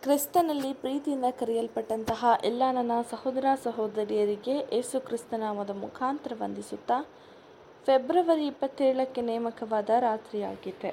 ಕ್ರಿಸ್ತನಲ್ಲಿ ಪ್ರೀತಿಯಿಂದ ಕರೆಯಲ್ಪಟ್ಟಂತಹ ಎಲ್ಲ ನನ್ನ ಸಹೋದರ ಸಹೋದರಿಯರಿಗೆ ಯೇಸು ಕ್ರಿಸ್ತನಾಮದ ಮುಖಾಂತರ ವಂದಿಸುತ್ತಾ ಫೆಬ್ರವರಿ ಇಪ್ಪತ್ತೇಳಕ್ಕೆ ನೇಮಕವಾದ ರಾತ್ರಿಯಾಗಿದೆ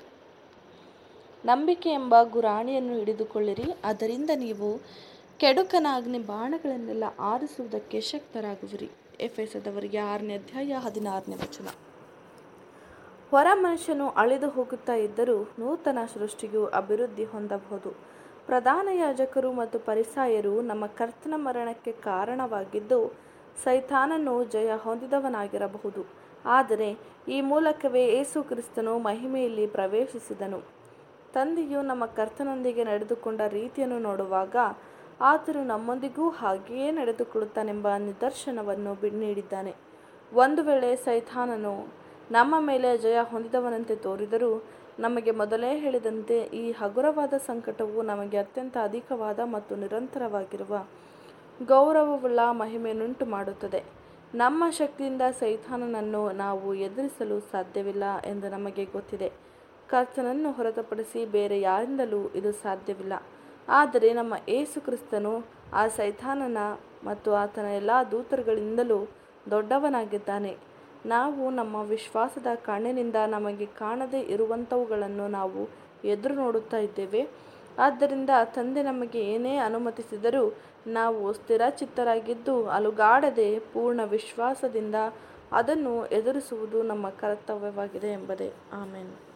ನಂಬಿಕೆ ಎಂಬ ಗುರಾಣಿಯನ್ನು ಹಿಡಿದುಕೊಳ್ಳಿರಿ ಅದರಿಂದ ನೀವು ಕೆಡುಕನ ಅಗ್ನಿ ಬಾಣಗಳನ್ನೆಲ್ಲ ಆರಿಸುವುದಕ್ಕೆ ಶಕ್ತರಾಗುವಿರಿ ಎಫೆಸದವರಿಗೆ ಆರನೇ ಅಧ್ಯಾಯ ಹದಿನಾರನೇ ವಚನ ಹೊರ ಮನುಷ್ಯನು ಅಳಿದು ಹೋಗುತ್ತಾ ಇದ್ದರೂ ನೂತನ ಸೃಷ್ಟಿಯು ಅಭಿವೃದ್ಧಿ ಹೊಂದಬಹುದು ಪ್ರಧಾನ ಯಾಜಕರು ಮತ್ತು ಪರಿಸಾಯರು ನಮ್ಮ ಕರ್ತನ ಮರಣಕ್ಕೆ ಕಾರಣವಾಗಿದ್ದು ಸೈತಾನನು ಜಯ ಹೊಂದಿದವನಾಗಿರಬಹುದು ಆದರೆ ಈ ಮೂಲಕವೇ ಯೇಸು ಕ್ರಿಸ್ತನು ಮಹಿಮೆಯಲ್ಲಿ ಪ್ರವೇಶಿಸಿದನು ತಂದೆಯು ನಮ್ಮ ಕರ್ತನೊಂದಿಗೆ ನಡೆದುಕೊಂಡ ರೀತಿಯನ್ನು ನೋಡುವಾಗ ಆತನು ನಮ್ಮೊಂದಿಗೂ ಹಾಗೆಯೇ ನಡೆದುಕೊಳ್ಳುತ್ತಾನೆಂಬ ನಿದರ್ಶನವನ್ನು ಬಿ ನೀಡಿದ್ದಾನೆ ಒಂದು ವೇಳೆ ಸೈತಾನನು ನಮ್ಮ ಮೇಲೆ ಜಯ ಹೊಂದಿದವನಂತೆ ತೋರಿದರೂ ನಮಗೆ ಮೊದಲೇ ಹೇಳಿದಂತೆ ಈ ಹಗುರವಾದ ಸಂಕಟವು ನಮಗೆ ಅತ್ಯಂತ ಅಧಿಕವಾದ ಮತ್ತು ನಿರಂತರವಾಗಿರುವ ಗೌರವವುಳ್ಳ ಮಹಿಮೆಯನ್ನುಂಟು ಮಾಡುತ್ತದೆ ನಮ್ಮ ಶಕ್ತಿಯಿಂದ ಸೈತಾನನನ್ನು ನಾವು ಎದುರಿಸಲು ಸಾಧ್ಯವಿಲ್ಲ ಎಂದು ನಮಗೆ ಗೊತ್ತಿದೆ ಕರ್ತನನ್ನು ಹೊರತುಪಡಿಸಿ ಬೇರೆ ಯಾರಿಂದಲೂ ಇದು ಸಾಧ್ಯವಿಲ್ಲ ಆದರೆ ನಮ್ಮ ಏಸು ಕ್ರಿಸ್ತನು ಆ ಸೈತಾನನ ಮತ್ತು ಆತನ ಎಲ್ಲ ದೂತರುಗಳಿಂದಲೂ ದೊಡ್ಡವನಾಗಿದ್ದಾನೆ ನಾವು ನಮ್ಮ ವಿಶ್ವಾಸದ ಕಣ್ಣಿನಿಂದ ನಮಗೆ ಕಾಣದೇ ಇರುವಂಥವುಗಳನ್ನು ನಾವು ಎದುರು ನೋಡುತ್ತಾ ಇದ್ದೇವೆ ಆದ್ದರಿಂದ ತಂದೆ ನಮಗೆ ಏನೇ ಅನುಮತಿಸಿದರೂ ನಾವು ಸ್ಥಿರಚಿತ್ತರಾಗಿದ್ದು ಅಲುಗಾಡದೆ ಪೂರ್ಣ ವಿಶ್ವಾಸದಿಂದ ಅದನ್ನು ಎದುರಿಸುವುದು ನಮ್ಮ ಕರ್ತವ್ಯವಾಗಿದೆ ಎಂಬುದೇ ಆಮೇಲೆ